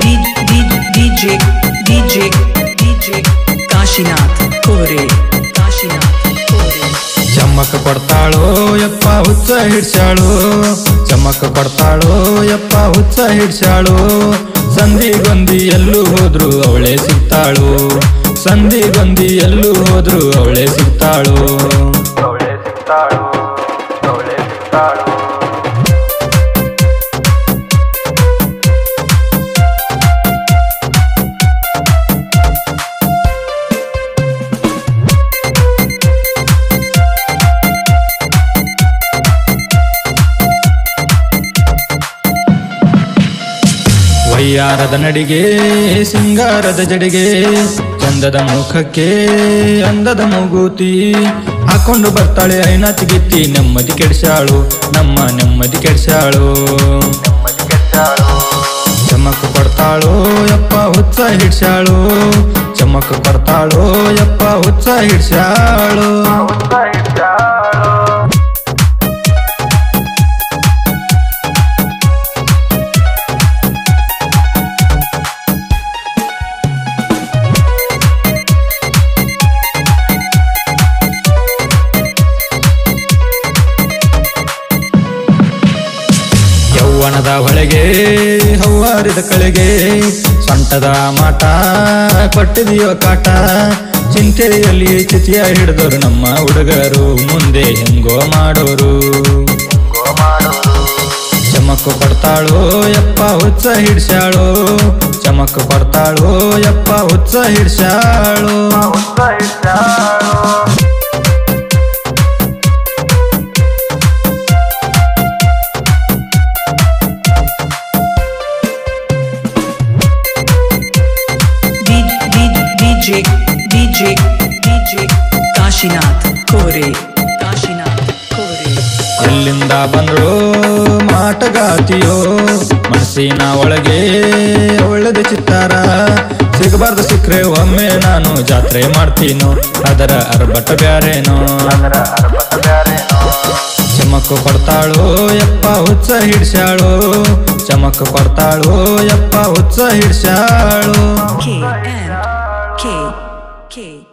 DJ DJ DJ Kashinath ಕೋರೆ ಕಾಶಿನಾಥ್ ಕೋರೆ ಚಮ್ಮಕ್ ಕೊಡ್ತಾಳೋ ಯಪ್ಪ ಹುಚ್ಚ ಹಿಡ್ಸ್ಯಾಳು ಚಮ್ಮಕ್ ಕೊಡ್ತಾಳೋ ಯಪ್ಪ ಹುಚ್ಚ ಹಿಡ್ಸ್ಯಾಳು ಸಂಧಿಗೊಂದಿ ಎಲ್ಲೂ ಹೋದ್ರು ಅವಳೆ ಸಿಗ್ತಾಳು ಸಂಧಿಗೊಂದಿ ಎಲ್ಲೂ ಹೋದ್ರು ಅವಳೆ ಸಿಗ್ತಾಳು ಅವಳೆ ಸಿಗ್ತಾಳು ಅವಳೆ ಸಿಗ್ತಾಳು ವಯ್ಯಾರದ ನಡಿಗೆ ಸಿಂಗಾರದ ಜಡಿಗೆ ಚಂದದ ಮುಖಕ್ಕೆ ಅಂದದ ಮೂಗೂತಿ ಹಾಕೊಂಡು ಬರ್ತಾಳೆ ಐನಾತಿ ಗಿತ್ತಿ ನೆಮ್ಮದಿ ಕೆಡ್ಸಾಳು ನಮ್ಮ ನೆಮ್ಮದಿ ಕೆಡ್ಸಾಳು ಚಮಕ್ ಕೊಡ್ತಾಳು ಯಪ್ಪ ಹುಚ್ಚ ಹಿಡ್ಸ್ಯಾಳು ಚಮಕ್ ಕೊಡ್ತಾಳು ಯಪ್ಪ ಹುಚ್ಚ ಹಿಡ್ಸ್ಯಾಳು ಯೌವನದ ಹೊಳೆಗೆ ಹೌವಾರಿದ ಕಳೆಗೆ ಸೊಂಟದ ಮಾಟ ಕೊಟ್ಟಿದೆಯೋ ಕಾಟ ಚಿಂತೆಯಲ್ಲಿ ಚಿತಿಯ ಹಿಡಿದವರು ನಮ್ಮ ಹುಡುಗರು ಮುಂದೆ ಹೆಂಗೋ ಮಾಡೋರು ಚಮಕ್ ಕೊಡ್ತಾಳು ಯಪ್ಪ ಹುಚ್ಚ ಹಿಡ್ಸ್ಯಾಳು ಚಮಕ್ ಕೊಡ್ತಾಳು ಯಪ್ಪ ಹುಚ್ಚ ಹಿಡ್ಸ್ಯಾಳು DJ DJ DJ ಕಾಶಿನಾಥ್ ಕೋರೆ ಕಾಶಿನಾಥ್ ಕೋರೆ ಎಲ್ಲಿಂದ ಬಂದ್ರು ಮಾಟಗಾತಿಯೋ ಮನಸ್ಸಿನ ಒಳಗೆ ಒಳ್ಳೆದ ಚಿತ್ತಾರ ಸಿಗಬಾರ್ದು ಸಿಕ್ರೆ ಒಮ್ಮೆ ನಾನು ಜಾತ್ರೆ ಮಾಡ್ತೀನೋ ಅದರ ಅರ್ಬಟ ಬ್ಯಾರೇನೋ ಚಮಕ್ ಕೊಡ್ತಾಳು ಯಪ್ಪ ಹುಚ್ಚ ಹಿಡ್ಸ್ಯಾಳು ಚಮಕ್ ಕೊಡ್ತಾಳು ಯಪ್ಪ ಹುಚ್ಚ ಹಿಡ್ಸ್ಯಾಳು K and K K